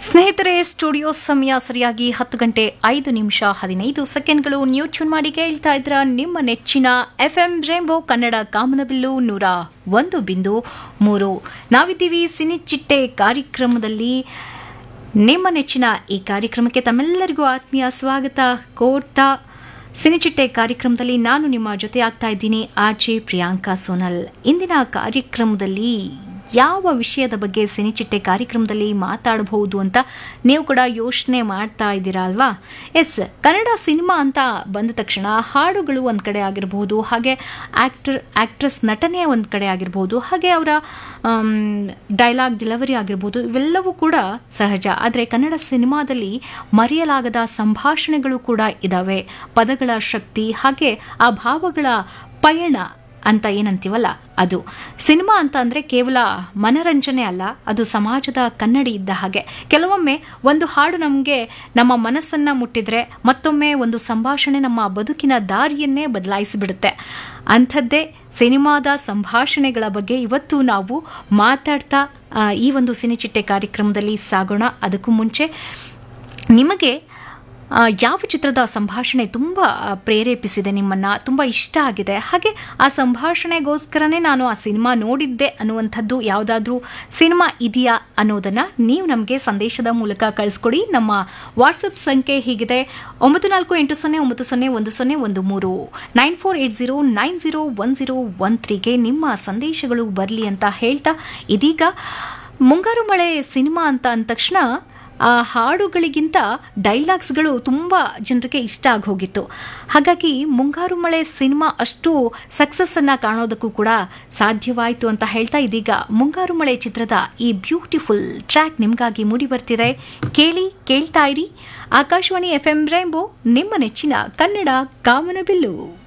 ಸ್ನೇಹಿತರೆ ಸ್ಟುಡಿಯೋ ಸಮಯ ಸರಿಯಾಗಿ ಹತ್ತು ಗಂಟೆ ಐದು ನಿಮಿಷ ಹದಿನೈದು ಸೆಕೆಂಡ್ಗಳು ನ್ಯೂ ಚೂನ್ ಮಾಡಿ ಕೇಳ್ತಾ ಇದ್ರ ನಿಮ್ಮ ನೆಚ್ಚಿನ ಎಫ್ ಎಂ ರೇಂಬೋ ಕನ್ನಡ ಕಾಮನಬಿಲ್ಲು ನೂರ ಒಂದು ಬಿಂದು ಮೂರು ನಾವಿದ್ದೀವಿ ಸಿನಿಚಿಟ್ಟೆ ಕಾರ್ಯಕ್ರಮದಲ್ಲಿ ನಿಮ್ಮ ನೆಚ್ಚಿನ ಈ ಕಾರ್ಯಕ್ರಮಕ್ಕೆ ತಮ್ಮೆಲ್ಲರಿಗೂ ಆತ್ಮೀಯ ಸ್ವಾಗತ ಕೋರ್ತಾ ಸಿನಿಚಿಟ್ಟೆ ಕಾರ್ಯಕ್ರಮದಲ್ಲಿ ನಾನು ನಿಮ್ಮ ಜೊತೆ ಆಗ್ತಾ ಇದ್ದೀನಿ ಆಚೆ ಪ್ರಿಯಾಂಕಾ ಸೋನಲ್ ಇಂದಿನ ಕಾರ್ಯಕ್ರಮದಲ್ಲಿ ಯಾವ ವಿಷಯದ ಬಗ್ಗೆ ಸಿನಿಚಿಟ್ಟೆ ಕಾರ್ಯಕ್ರಮದಲ್ಲಿ ಮಾತಾಡಬಹುದು ಅಂತ ನೀವು ಕೂಡ ಯೋಚನೆ ಮಾಡ್ತಾ ಇದ್ದೀರಾ ಅಲ್ವಾ ಎಸ್ ಕನ್ನಡ ಸಿನಿಮಾ ಅಂತ ಬಂದ ತಕ್ಷಣ ಹಾಡುಗಳು ಒಂದು ಕಡೆ ಆಗಿರಬಹುದು ಹಾಗೆ ಆಕ್ಟರ್ ಆಕ್ಟ್ರೆಸ್ ನಟನೆ ಒಂದು ಕಡೆ ಆಗಿರಬಹುದು ಹಾಗೆ ಅವರ ಡೈಲಾಗ್ ಡೆಲಿವರಿ ಆಗಿರ್ಬೋದು ಇವೆಲ್ಲವೂ ಕೂಡ ಸಹಜ ಆದರೆ ಕನ್ನಡ ಸಿನಿಮಾದಲ್ಲಿ ಮರೆಯಲಾಗದ ಸಂಭಾಷಣೆಗಳು ಕೂಡ ಇದ್ದಾವೆ ಪದಗಳ ಶಕ್ತಿ ಹಾಗೆ ಆ ಭಾವಗಳ ಪಯಣ ಅಂತ ಏನಂತೀವಲ್ಲ ಅದು ಸಿನಿಮಾ ಅಂತ ಅಂದರೆ ಕೇವಲ ಮನರಂಜನೆ ಅಲ್ಲ ಅದು ಸಮಾಜದ ಕನ್ನಡಿ ಇದ್ದ ಹಾಗೆ ಕೆಲವೊಮ್ಮೆ ಒಂದು ಹಾಡು ನಮಗೆ ನಮ್ಮ ಮನಸ್ಸನ್ನು ಮುಟ್ಟಿದ್ರೆ ಮತ್ತೊಮ್ಮೆ ಒಂದು ಸಂಭಾಷಣೆ ನಮ್ಮ ಬದುಕಿನ ದಾರಿಯನ್ನೇ ಬದಲಾಯಿಸಿಬಿಡುತ್ತೆ ಅಂಥದ್ದೇ ಸಿನಿಮಾದ ಸಂಭಾಷಣೆಗಳ ಬಗ್ಗೆ ಇವತ್ತು ನಾವು ಮಾತಾಡ್ತಾ ಆ, ಈ ಒಂದು ಸಿನಿಚಿಟ್ಟೆ ಕಾರ್ಯಕ್ರಮದಲ್ಲಿ ಸಾಗೋಣ ಅದಕ್ಕೂ ಮುಂಚೆ ನಿಮಗೆ ಆ, ಯಾವ ಚಿತ್ರದ ಸಂಭಾಷಣೆ ತುಂಬ ಆ, ಪ್ರೇರೇಪಿಸಿದೆ ನಿಮ್ಮನ್ನು ತುಂಬ ಇಷ್ಟ ಆಗಿದೆ ಹಾಗೆ ಆ ಸಂಭಾಷಣೆಗೋಸ್ಕರನೇ ನಾನು ಆ ಸಿನಿಮಾ ನೋಡಿದ್ದೆ ಅನ್ನುವಂಥದ್ದು ಯಾವುದಾದ್ರೂ ಸಿನಿಮಾ ಇದೆಯಾ ಅನ್ನೋದನ್ನು ನೀವು ನಮಗೆ ಸಂದೇಶದ ಮೂಲಕ ಕಳಿಸ್ಕೊಡಿ ನಮ್ಮ ವಾಟ್ಸಪ್ ಸಂಖ್ಯೆ ಹೀಗಿದೆ ಒಂಬತ್ತು ನಾಲ್ಕು ಎಂಟು ಸೊನ್ನೆ ಒಂಬತ್ತು ಸೊನ್ನೆ ಒಂದು ಸೊನ್ನೆ ಒಂದು ಮೂರು nine four eight zero nine zero one zero one ತ್ರೀಗೆ ನಿಮ್ಮ ಸಂದೇಶಗಳು ಬರಲಿ ಅಂತ ಹೇಳ್ತಾ ಇದೀಗ ಮುಂಗಾರು ಮಳೆ ಸಿನಿಮಾ ಅಂತ ಅಂದ ತಕ್ಷಣ ಆ ಹಾಡುಗಳಿಗಿಂತ ಡೈಲಾಗ್ಸ್ಗಳು ತುಂಬ ಜನರಿಗೆ ಇಷ್ಟ ಆಗಿ ಹೋಗಿತ್ತು ಹಾಗಾಗಿ ಮುಂಗಾರು ಮಳೆ ಸಿನಿಮಾ ಅಷ್ಟು ಸಕ್ಸಸ್ಸನ್ನು ಕಾಣೋದಕ್ಕೂ ಕೂಡ ಸಾಧ್ಯವಾಯಿತು ಅಂತ ಹೇಳ್ತಾ ಇದೀಗ ಮುಂಗಾರು ಮಳೆ ಚಿತ್ರದ ಈ ಬ್ಯೂಟಿಫುಲ್ ಟ್ರ್ಯಾಕ್ ನಿಮಗಾಗಿ ಮೂಡಿ ಬರ್ತಿದೆ ಕೇಳಿ ಕೇಳ್ತಾ ಇರಿ ಆಕಾಶವಾಣಿ ಎಫ್ ಎಂ ರೈಂಬೋ ನಿಮ್ಮ ನೆಚ್ಚಿನ ಕನ್ನಡ ಕಾಮನಬಿಲ್ಲು